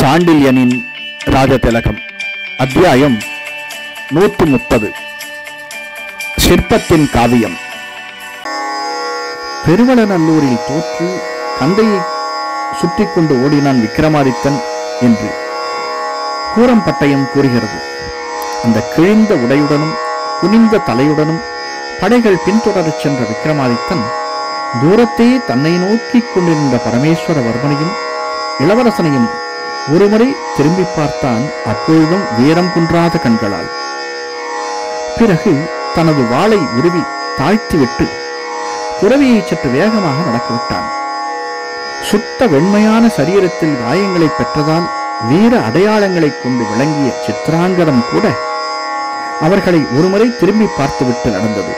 சாண்டில்யனின் ராஜதிலகம் அத்தியாயம் நூற்று முப்பது சிற்பத்தின் காவியம் பெருவளநல்லூரில் தோற்று தந்தையை சுற்றிக் கொண்டு ஓடினான் விக்ரமாதித்தன் என்று கூரம்பட்டயம் கூறுகிறது அந்த கிழிந்த உடையுடனும் குனிந்த தலையுடனும் படைகள் பின்தொடரச் சென்ற விக்ரமாதித்தன் தூரத்தே தன்னை நோக்கிக் கொண்டிருந்த பரமேஸ்வரவர்மனையும் இளவரசனையும் ஒருமுறை திரும்பி பார்த்தான் அப்பொழுதும் வீரம் குன்றாத கண்களால் பிறகு தனது வாளை உருவி தாழ்த்திவிட்டு புறவியை சற்று வேகமாக நடக்கவிட்டான் சுத்த வெண்மையான சரீரத்தில் காயங்களை பெற்றதால் வீர அடையாளங்களைக் கொண்டு விளங்கிய சித்ராங்கதம் கூட அவர்களை ஒருமுறை திரும்பி பார்த்துவிட்டு நடந்தது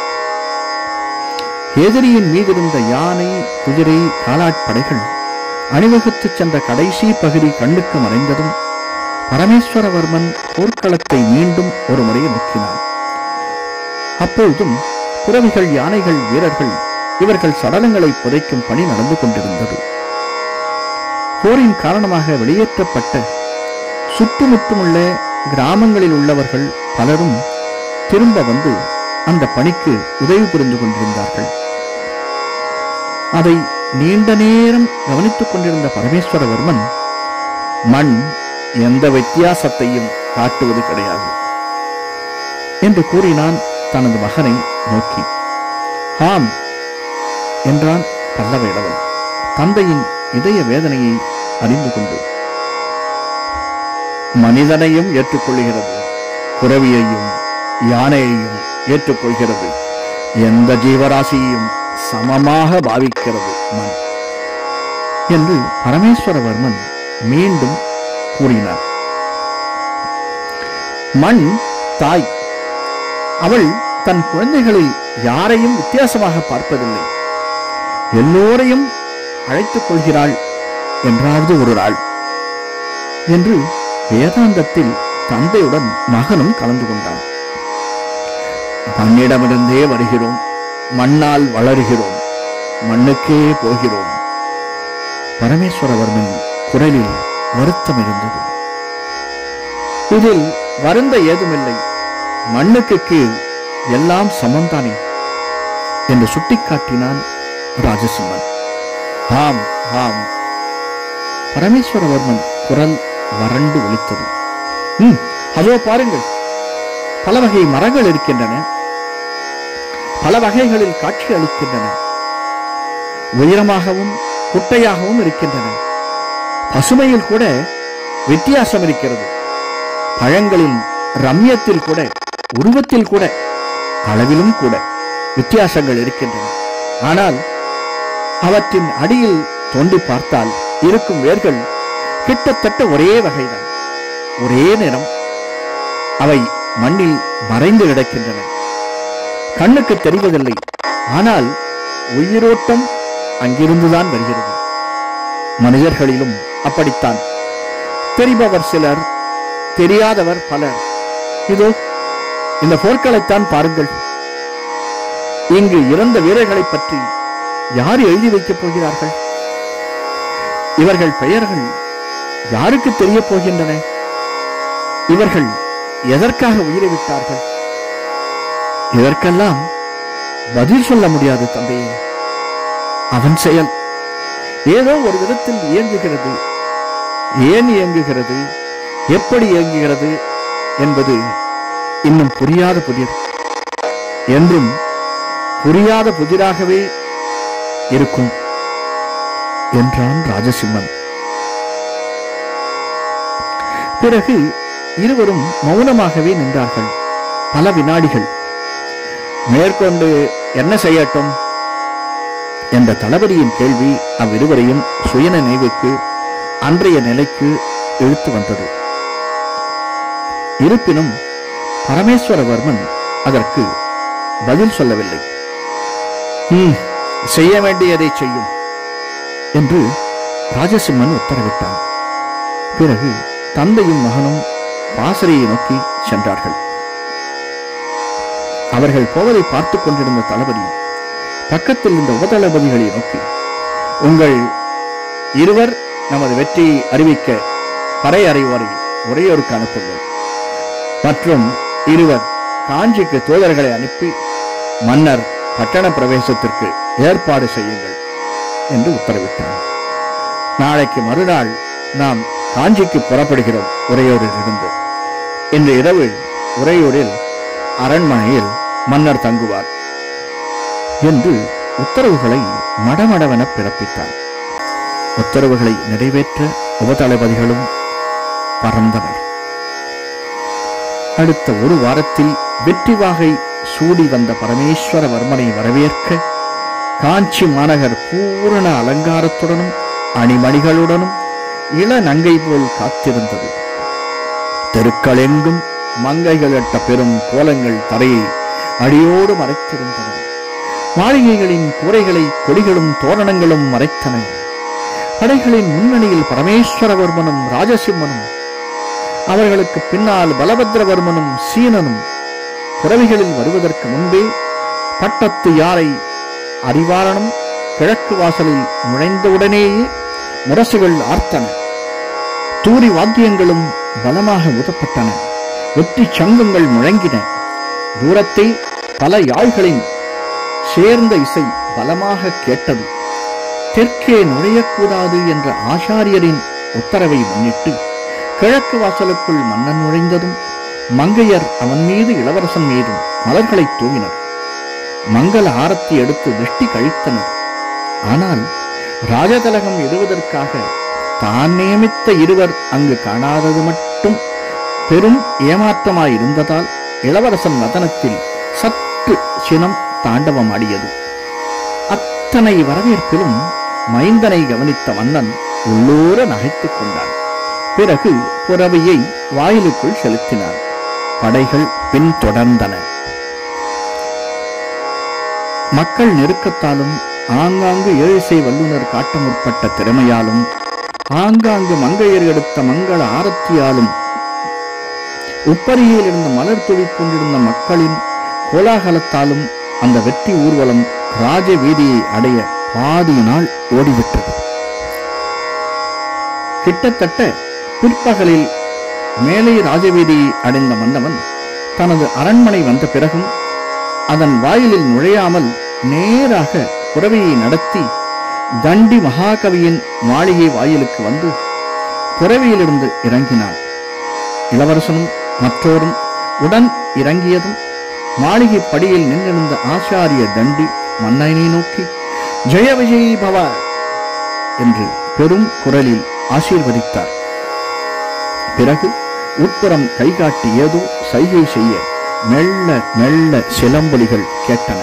எதிரியின் மீதிருந்த யானை குதிரை காலாட்படைகள் அணிவகுத்துச் சென்ற கடைசி பகுதி கண்ணுக்கு மறைந்ததும் பரமேஸ்வரவர்மன் போர்க்களத்தை மீண்டும் ஒரு முறை நோக்கினான் அப்பொழுதும் புறவிகள் யானைகள் வீரர்கள் இவர்கள் சடலங்களை புதைக்கும் பணி நடந்து கொண்டிருந்தது போரின் காரணமாக வெளியேற்றப்பட்ட சுற்றுமுற்றுமுள்ள கிராமங்களில் உள்ளவர்கள் பலரும் திரும்ப வந்து அந்த பணிக்கு உதவி புரிந்து கொண்டிருந்தார்கள் அதை நீண்ட நேரம் கவனித்துக் கொண்டிருந்த பரமேஸ்வரவர்மன் மண் எந்த வித்தியாசத்தையும் காட்டுவது கிடையாது என்று கூறினான் தனது மகனை நோக்கி ஆம் என்றான் பல்லவேடவன் தந்தையின் இதய வேதனையை அறிந்து கொண்டு மனிதனையும் ஏற்றுக்கொள்கிறது குறவியையும் யானையையும் ஏற்றுக்கொள்கிறது எந்த ஜீவராசியையும் சமமாக பாவிக்கிறது மண் என்று பரமேஸ்வரவர்மன் மீண்டும் கூறினார் மண் தாய் அவள் தன் குழந்தைகளில் யாரையும் வித்தியாசமாக பார்ப்பதில்லை எல்லோரையும் அழைத்துக் கொள்கிறாள் என்றாவது ஒரு நாள் என்று வேதாந்தத்தில் தந்தையுடன் மகனும் கலந்து கொண்டான் மண்ணிடமிருந்தே வருகிறோம் மண்ணால் வளர்கிறோம் மண்ணுக்கே போகிறோம் பரமேஸ்வரவர்மன் குரலில் வருத்தம் இருந்தது இதில் வருந்த ஏதுமில்லை மண்ணுக்கு கீழ் எல்லாம் சமந்தானே என்று சுட்டிக்காட்டினான் ராஜசிம்மன் ஆம் ஆம் பரமேஸ்வரவர்மன் குரல் வறண்டு ஒலித்தது ம் அதோ பாருங்கள் பல வகை மரங்கள் இருக்கின்றன பல வகைகளில் காட்சி அளிக்கின்றன உயரமாகவும் குட்டையாகவும் இருக்கின்றன பசுமையில் கூட வித்தியாசம் இருக்கிறது பழங்களின் ரம்யத்தில் கூட உருவத்தில் கூட அளவிலும் கூட வித்தியாசங்கள் இருக்கின்றன ஆனால் அவற்றின் அடியில் தோண்டி பார்த்தால் இருக்கும் வேர்கள் கிட்டத்தட்ட ஒரே வகைதான் ஒரே நிறம் அவை மண்ணில் மறைந்து கிடக்கின்றன கண்ணுக்கு தெரிவதில்லை ஆனால் உயிரோட்டம் அங்கிருந்துதான் வருகிறது மனிதர்களிலும் அப்படித்தான் தெரிபவர் சிலர் தெரியாதவர் பலர் இதோ இந்த போர்களைத்தான் பாருங்கள் இங்கு இறந்த வீரர்களை பற்றி யார் எழுதி வைக்கப் போகிறார்கள் இவர்கள் பெயர்கள் யாருக்கு தெரிய போகின்றன இவர்கள் எதற்காக உயிரை விட்டார்கள் இதற்கெல்லாம் பதில் சொல்ல முடியாது தந்தையே அவன் செயல் ஏதோ ஒரு விதத்தில் இயங்குகிறது ஏன் இயங்குகிறது எப்படி இயங்குகிறது என்பது இன்னும் புரியாத புதிர் என்றும் புரியாத புதிராகவே இருக்கும் என்றான் ராஜசிம்மன் பிறகு இருவரும் மௌனமாகவே நின்றார்கள் பல வினாடிகள் மேற்கொண்டு என்ன செய்யட்டும் என்ற தளபதியின் கேள்வி அவ்விருவரையும் சுய நினைவுக்கு அன்றைய நிலைக்கு இழுத்து வந்தது இருப்பினும் பரமேஸ்வரவர்மன் அதற்கு பதில் சொல்லவில்லை "ம், செய்ய வேண்டியதை செய்யும் என்று ராஜசிம்மன் உத்தரவிட்டான் பிறகு தந்தையும் மகனும் பாசறையை நோக்கி சென்றார்கள் அவர்கள் போவதை பார்த்துக் கொண்டிருந்த தளபதி பக்கத்தில் இருந்த உபதளபதிகளை நோக்கி உங்கள் இருவர் நமது வெற்றியை அறிவிக்க பறை அறிவுரை உரையோருக்கு அனுப்புங்கள் மற்றும் இருவர் காஞ்சிக்கு தூதர்களை அனுப்பி மன்னர் பட்டண பிரவேசத்திற்கு ஏற்பாடு செய்யுங்கள் என்று உத்தரவிட்டார் நாளைக்கு மறுநாள் நாம் காஞ்சிக்கு புறப்படுகிறோம் உறையூரில் இருந்து இன்று இரவு உறையூரில் அரண்மனையில் மன்னர் தங்குவார் என்று உத்தரவுகளை மடமடவென பிறப்பித்தார் உத்தரவுகளை நிறைவேற்ற உபதளபதிகளும் பறந்தனர் அடுத்த ஒரு வாரத்தில் வெற்றி வாகை சூடி வந்த பரமேஸ்வரவர்மனை வரவேற்க காஞ்சி மாநகர் பூரண அலங்காரத்துடனும் அணிமணிகளுடனும் இள நங்கை போல் காத்திருந்தது தெருக்களெங்கும் மங்கைகள் எட்ட பெரும் கோலங்கள் தரையை அடியோடு மறைத்திருந்தன மாளிகைகளின் கூரைகளை கொடிகளும் தோரணங்களும் மறைத்தன படைகளின் முன்னணியில் பரமேஸ்வரவர்மனும் ராஜசிம்மனும் அவர்களுக்கு பின்னால் பலபத்ரவர்மனும் சீனனும் புறவிகளில் வருவதற்கு முன்பே பட்டத்து யாரை அறிவாரணம் கிழக்கு வாசலில் நுழைந்தவுடனேயே முரசுகள் ஆர்த்தன தூரி வாத்தியங்களும் பலமாக ஊதப்பட்டன வெற்றி சங்கங்கள் முழங்கின தூரத்தில் பல யாழ்களின் சேர்ந்த இசை பலமாக கேட்டது தெற்கே நுழையக்கூடாது என்ற ஆச்சாரியரின் உத்தரவை முன்னிட்டு கிழக்கு வாசலுக்குள் மன்னன் நுழைந்ததும் மங்கையர் அவன் மீது இளவரசன் மீதும் மலர்களை தூவினர் மங்கள ஆரத்தி எடுத்து திருஷ்டி கழித்தனர் ஆனால் ராஜதலகம் எழுவதற்காக தான் நியமித்த இருவர் அங்கு காணாதது மட்டும் பெரும் ஏமாற்றமாயிருந்ததால் இளவரசன் வதனத்தில் சற்று சினம் தாண்டவமாடியது அத்தனை வரவேற்பிலும் மைந்தனை கவனித்த மன்னன் உள்ளூர நகைத்துக் கொண்டான் பிறகு புறவையை வாயிலுக்குள் செலுத்தினார் படைகள் பின்தொடர்ந்தன மக்கள் நெருக்கத்தாலும் ஆங்காங்கு ஏழிசை வல்லுநர் காட்ட முற்பட்ட திறமையாலும் ஆங்காங்கு மங்கையர் எடுத்த மங்கள ஆரத்தியாலும் உப்பரியில் இருந்த மலர் தூவிக் கொண்டிருந்த மக்களின் கோலாகலத்தாலும் அந்த வெற்றி ஊர்வலம் ராஜ வீதியை அடைய பாதி நாள் ஓடிவிட்டது கிட்டத்தட்ட பிற்பகலில் மேலே ராஜவீதியை அடைந்த மன்னவன் தனது அரண்மனை வந்த பிறகும் அதன் வாயிலில் நுழையாமல் நேராக புறவையை நடத்தி தண்டி மகாகவியின் மாளிகை வாயிலுக்கு வந்து புறவையிலிருந்து இறங்கினான் இளவரசனும் மற்றோரும் உடன் இறங்கியதும் மாளிகை படியில் நின்றிருந்த ஆச்சாரிய தண்டி மன்னனை நோக்கி ஜெய விஜயி பவ என்று பெரும் குரலில் ஆசீர்வதித்தார் பிறகு உட்புறம் கைகாட்டி ஏதோ சைகை செய்ய மெல்ல மெல்ல சிலம்பொலிகள் கேட்டன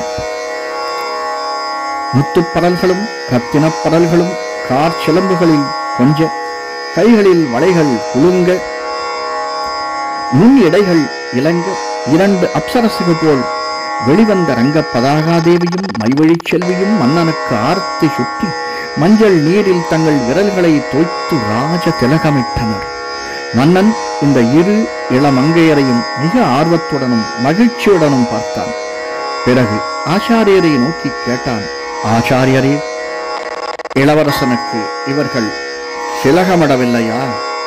முத்துப்படல்களும் ரத்தினப் படல்களும் கார் சிலம்புகளில் கொஞ்ச கைகளில் வளைகள் குலுங்க நுண் எடைகள் இலங்க இரண்டு அப்சரசுகள் போல் வெளிவந்த ரங்க பதாகாதேவியும் மைவழிச் செல்வியும் மன்னனுக்கு ஆர்த்தி சுற்றி மஞ்சள் நீரில் தங்கள் விரல்களை தோய்த்து ராஜ திலகமிட்டனர் மன்னன் இந்த இரு இளமங்கையரையும் மிக ஆர்வத்துடனும் மகிழ்ச்சியுடனும் பார்த்தான் பிறகு ஆச்சாரியரை நோக்கி கேட்டான் ஆச்சாரியரே இளவரசனுக்கு இவர்கள் சிலகமிடவில்லையா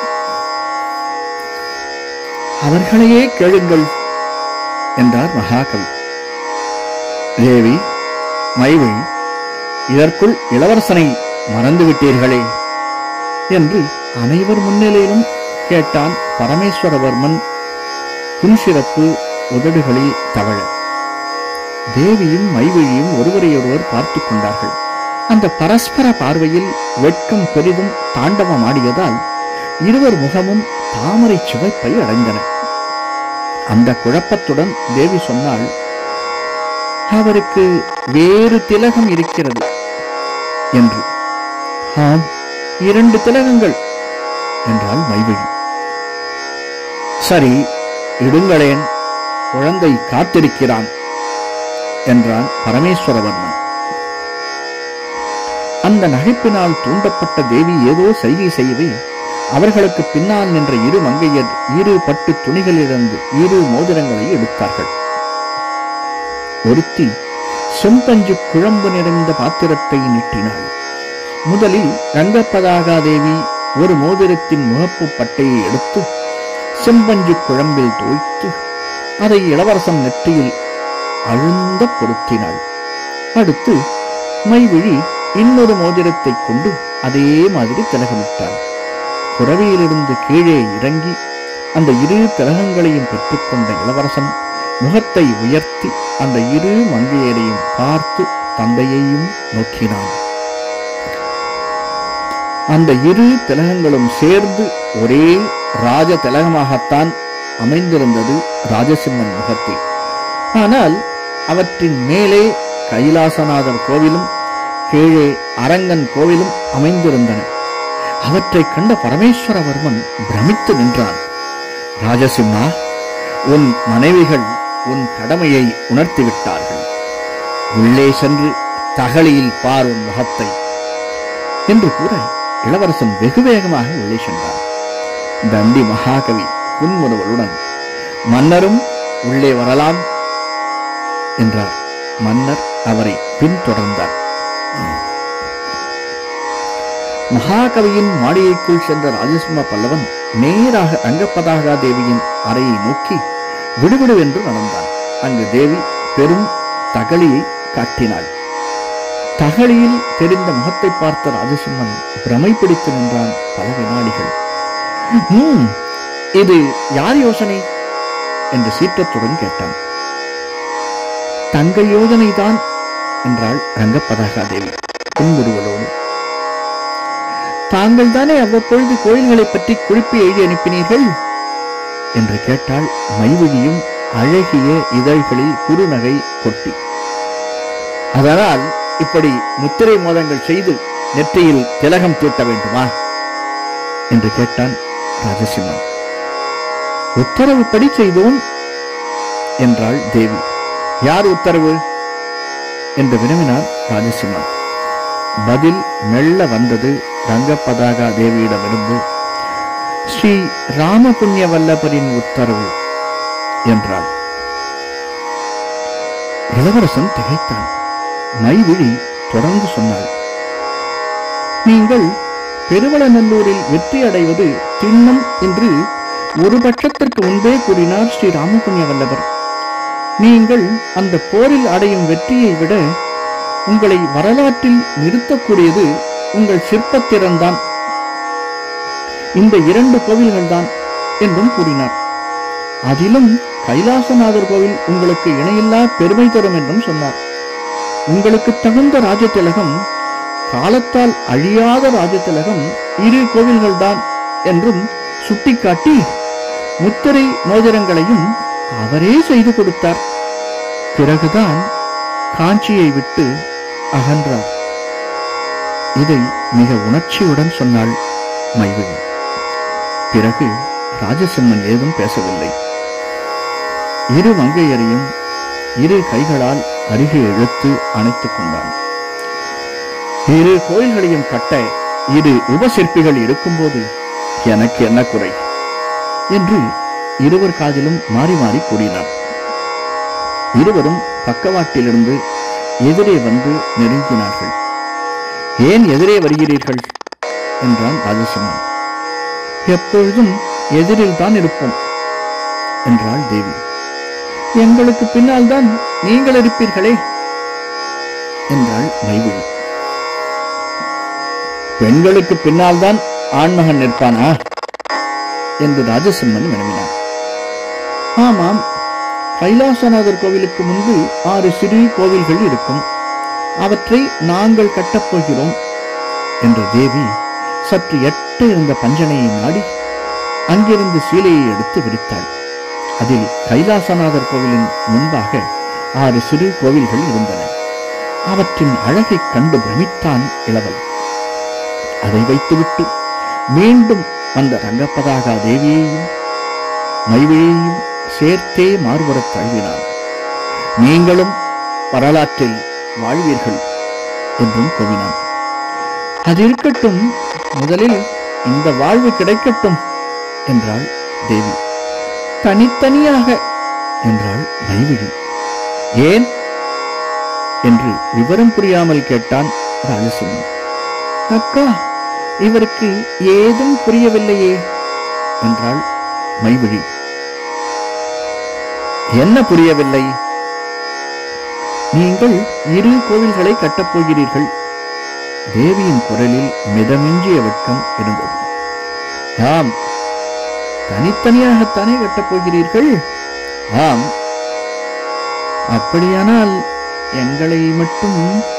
அவர்களையே கேளுங்கள் என்றார் மகாகவி தேவி மைவை இதற்குள் இளவரசனை மறந்துவிட்டீர்களே என்று அனைவர் முன்னிலையிலும் கேட்டான் பரமேஸ்வரவர்மன் புன்சிறப்பு உதடுகளில் தவழ தேவியும் மைவழியும் ஒருவரையொருவர் பார்த்துக் கொண்டார்கள் அந்த பரஸ்பர பார்வையில் வெட்கம் பெரிதும் தாண்டவமாடியதால் இருவர் முகமும் தாமரை சிவப்பை அடைந்தன அந்த குழப்பத்துடன் தேவி சொன்னாள் அவருக்கு வேறு திலகம் இருக்கிறது என்று ஆம் இரண்டு திலகங்கள் என்றாள் மைவழி சரி இடுங்களேன் குழந்தை காத்திருக்கிறான் என்றான் பரமேஸ்வரவர்மன் அந்த நகைப்பினால் தூண்டப்பட்ட தேவி ஏதோ செய்கை செய்யவே அவர்களுக்கு பின்னால் நின்ற இரு மங்கையர் இரு பட்டு துணிகளிலிருந்து இரு மோதிரங்களை எடுத்தார்கள் ஒருத்தி செம்பஞ்சு குழம்பு நிறைந்த பாத்திரத்தை நீட்டினாள் முதலில் ரங்கப்பதாகா தேவி ஒரு மோதிரத்தின் முகப்பு பட்டையை எடுத்து செம்பஞ்சு குழம்பில் தோய்த்து அதை இளவரசன் நெற்றியில் அழுந்த பொருத்தினாள் அடுத்து மைவிழி இன்னொரு மோதிரத்தைக் கொண்டு அதே மாதிரி திலகமிட்டாள் புறவியிலிருந்து கீழே இறங்கி அந்த இரு திலகங்களையும் பெற்றுக்கொண்ட இளவரசன் முகத்தை உயர்த்தி அந்த இரு மங்கையரையும் பார்த்து தந்தையையும் நோக்கினான் அந்த இரு திலகங்களும் சேர்ந்து ஒரே ராஜ திலகமாகத்தான் அமைந்திருந்தது ராஜசிம்மன் முகத்தில் ஆனால் அவற்றின் மேலே கைலாசநாதர் கோவிலும் கீழே அரங்கன் கோவிலும் அமைந்திருந்தன அவற்றைக் கண்ட பரமேஸ்வரவர்மன் பிரமித்து நின்றான் ராஜசிம்மா உன் மனைவிகள் உன் கடமையை உணர்த்திவிட்டார்கள் உள்ளே சென்று தகழியில் பார் உன் முகத்தை என்று கூற இளவரசன் வெகு வேகமாக உள்ளே சென்றான் தண்டி மகாகவி புன்முறுவலுடன் மன்னரும் உள்ளே வரலாம் என்றார் மன்னர் அவரை பின்தொடர்ந்தார் மகாகவியின் மாளிகைக்குள் சென்ற ராஜசிம்ம பல்லவன் நேராக ரங்கப்பதாகா தேவியின் அறையை நோக்கி விடுவிடுவென்று நடந்தான் அங்கு தேவி பெரும் தகழியை காட்டினாள் தகழியில் தெரிந்த முகத்தை பார்த்த ராஜசிம்மன் பிரமை பிடித்து நின்றான் பல வினாடிகள் "ஹம், இது யார் யோசனை என்று சீற்றத்துடன் கேட்டான் தங்க யோஜனைதான் என்றாள் ரங்கப்பதாகா தேவி புன்முறுவலோடு தாங்கள் தானே அவ்வப்பொழுது கோயில்களை பற்றி குறிப்பு எழுதி அனுப்பினீர்கள் என்று கேட்டாள் மைவிழியும் அழகிய இதழ்களில் குறுநகை கொட்டி அதனால் இப்படி முத்திரை மோதங்கள் செய்து நெற்றியில் திலகம் தீட்ட வேண்டுமா என்று கேட்டான் ராஜசிம்மன் உத்தரவுப்படி செய்தோம் என்றாள் தேவி யார் உத்தரவு என்று வினவினார் ராஜசிம்மன் பதில் மெல்ல வந்தது ரங்கப்பதாகா தேவியிடமிருந்து ஸ்ரீ ராமபுண்ணிய வல்லபரின் உத்தரவு என்றாள் இளவரசன் திகைத்தான் மைவிழி தொடர்ந்து சொன்னாள் நீங்கள் பெருவளநல்லூரில் வெற்றி அடைவது திண்ணம் என்று ஒரு பட்சத்திற்கு முன்பே கூறினார் ஸ்ரீ ராமபுண்ணிய வல்லவர் நீங்கள் அந்த போரில் அடையும் வெற்றியை விட உங்களை வரலாற்றில் நிறுத்தக்கூடியது உங்கள் சிற்பத்திறன்தான் இந்த இரண்டு கோவில்கள்தான் என்றும் கூறினார் அதிலும் கைலாசநாதர் கோவில் உங்களுக்கு இணையில்லா பெருமை தரும் என்றும் சொன்னார் உங்களுக்கு தகுந்த ராஜதிலகம் காலத்தால் அழியாத ராஜதிலகம் இரு கோவில்கள்தான் என்றும் சுட்டிக்காட்டி முத்திரை மோதிரங்களையும் அவரே செய்து கொடுத்தார் பிறகுதான் காஞ்சியை விட்டு அகன்றார் இதை மிக உணர்ச்சியுடன் சொன்னாள் மைவிழி பிறகு ராஜசிம்மன் ஏதும் பேசவில்லை இரு மங்கையரையும் இரு கைகளால் அருகே இழுத்து அணைத்துக் கொண்டான் இரு கோயில்களையும் கட்ட இரு உபசிற்பிகள் இருக்கும்போது எனக்கு என்ன குறை என்று இருவர் காதிலும் மாறி மாறி கூறினார் இருவரும் பக்கவாட்டிலிருந்து எதிரே வந்து நெருங்கினார்கள் ஏன் எதிரே வருகிறீர்கள் என்றான் ராஜசிம்மன் எப்பொழுதும் எதிரில் தான் இருப்போம் என்றாள் தேவி எங்களுக்கு பின்னால் தான் நீங்கள் இருப்பீர்களே என்றாள் மைவிழி பெண்களுக்கு பின்னால் தான் ஆண்மகன் நிற்பானா என்று ராஜசிம்மன் வினவினார் ஆமாம் கைலாசநாதர் கோவிலுக்கு முன்பு ஆறு சிறு கோவில்கள் இருக்கும் அவற்றை நாங்கள் கட்டப் போகிறோம் என்ற தேவி சற்று எட்ட இருந்த பஞ்சனையை நாடி அங்கிருந்து சீலையை எடுத்து விரித்தாள் அதில் கைலாசநாதர் கோவிலின் முன்பாக ஆறு சிறு கோவில்கள் இருந்தன அவற்றின் அழகைக் கண்டு பிரமித்தான் இளவல் அதை வைத்துவிட்டு மீண்டும் அந்த ரங்கப்பதாகா தேவியையும் மைவிழியையும் சேர்த்தே மாறுபடத் தழுவினான் நீங்களும் வரலாற்றில் வாழ்வீர்கள் என்றும் கூவினான் அது இருக்கட்டும் முதலில் இந்த வாழ்வு கிடைக்கட்டும் என்றாள் தேவி தனித்தனியாக என்றாள் மைவிழி ஏன் என்று விவரம் புரியாமல் கேட்டான் ராஜசிம்மன் அக்கா இவருக்கு ஏதும் புரியவில்லையே என்றாள் மைவிழி என்ன புரியவில்லை நீங்கள் இரு கோவில்களை கட்டப் போகிறீர்கள் தேவியின் குரலில் மிதமிஞ்சிய வெட்கம் இருந்தது ஆம் தனித்தனியாகத்தானே கட்டப் போகிறீர்கள் ஆம் அப்படியானால் எங்களை மட்டும்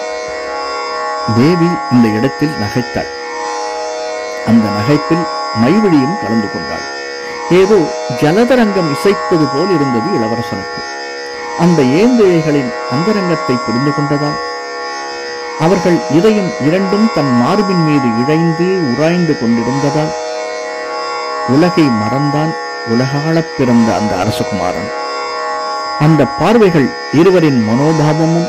தேவி இந்த இடத்தில் நகைத்தாள் அந்த நகைப்பில் மைவழியும் கலந்து கொண்டாள் ஏதோ ஜலதரங்கம் இசைப்பது போல் இருந்தது இளவரசனுக்கு அந்த ஏந்திழைகளின் அந்தரங்கத்தை புரிந்து கொண்டதால் அவர்கள் இதயம் இரண்டும் தன் மார்பின் மீது இழைந்து உராய்ந்து கொண்டிருந்ததால் உலகை மறந்தான் உலகாளப் பிறந்த அந்த அரசகுமாரன் அந்த பார்வைகள் இருவரின் மனோபாவமும்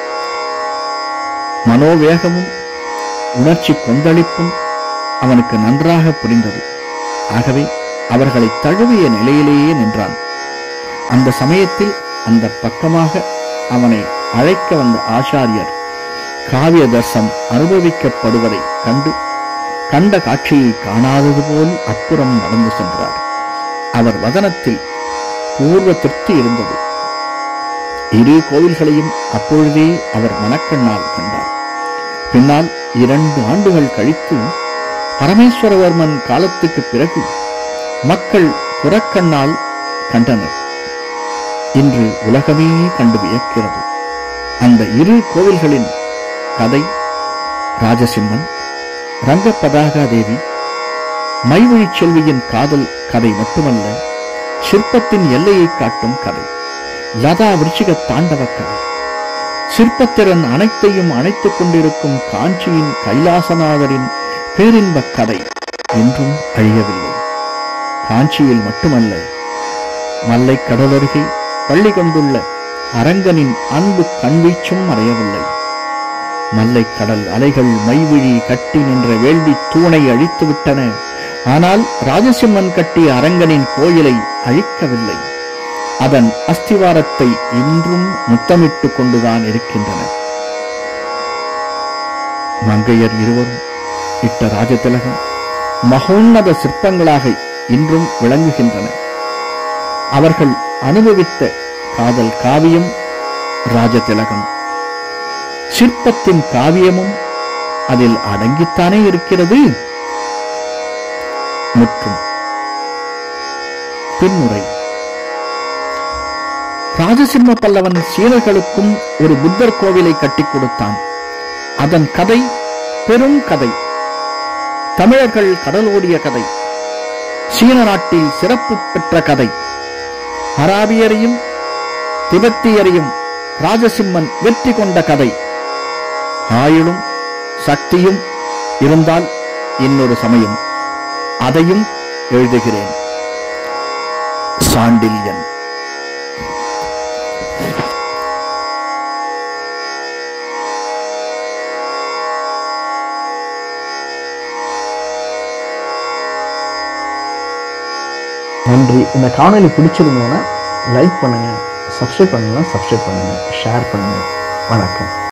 மனோவேகமும் உணர்ச்சி கொந்தளிப்பும் அவனுக்கு நன்றாக புரிந்தது ஆகவே அவர்களை தழுவிய நிலையிலேயே நின்றான் அந்த சமயத்தில் அந்த பக்கமாக அவனை அழைக்க வந்த ஆச்சாரியர் காவிய தர்சம் அனுபவிக்கப்படுவதை கண்டு கண்ட காட்சியை காணாதது போல் அப்புறம் நடந்து சென்றார் அவர் வதனத்தில் பூர்வ திருப்தி இருந்தது இரு கோவில்களையும் அப்பொழுதே அவர் மனக்கண்ணால் கண்டார் பின்னால் இரண்டு ஆண்டுகள் கழித்து பரமேஸ்வரவர்மன் காலத்துக்கு பிறகு மக்கள் புறக்கண்ணால் கண்டனர் இன்று உலகமே கண்டு வியக்கிறது அந்த இரு கோவில்களின் கதை ராஜசிம்மன் ரங்கபதாகா தேவி மைவழிச் செல்வியின் காதல் கதை மட்டுமல்ல சிற்பத்தின் எல்லையை காட்டும் கதை லதா விருச்சிக தாண்டவ கதை சிற்பத்திறன் அனைத்தையும் அணைத்துக் கொண்டிருக்கும் காஞ்சியின் கைலாசநாதரின் பேரின்பக் கதை என்றும் அழியவில்லை காஞ்சியில் மட்டுமல்ல மல்லை கடலருகே பள்ளி கொண்டுள்ள அரங்கனின் அன்பு கண்வீச்சும் மறையவில்லை மல்லை கடல் அலைகள் மைவிழி கட்டி நின்ற வேள்வி தூணை அழித்து விட்டன ஆனால் ராஜசிம்மன் கட்டிய அரங்கனின் கோயிலை அழிக்கவில்லை அதன் அஸ்திவாரத்தை இன்றும் முத்தமிட்டுக் கொண்டுதான் இருக்கின்றன மங்கையர் இருவரும் இட்ட ராஜதிலகம் மகோன்னத சிற்பங்களாக இன்றும் விளங்குகின்றன அவர்கள் அனுபவித்த காதல் காவியம் ராஜதிலகம் சிற்பத்தின் காவியமும் அதில் அடங்கித்தானே இருக்கிறது முற்றும் பின்முறை ராஜசிம்ம பல்லவன் சீனர்களுக்கும் ஒரு புத்தர் கோவிலை கட்டிக் கொடுத்தான் அதன் கதை பெரும் கதை தமிழர்கள் கடலோடிய கதை சீன நாட்டில் சிறப்பு பெற்ற கதை அராபியரையும் திபெத்தியரையும் ராஜசிம்மன் வெற்றி கொண்ட கதை ஆயுளும் சக்தியும் இருந்தால் இன்னொரு சமயம் அதையும் எழுதுகிறேன் சாண்டில்யன் நன்றி இந்த காணொளி பிடிச்சிருந்தோன்னா லைக் பண்ணுங்கள் சப்ஸ்கிரைப் பண்ணுங்கன்னா சப்ஸ்கிரைப் பண்ணுங்கள் ஷேர் பண்ணுங்கள் வணக்கம்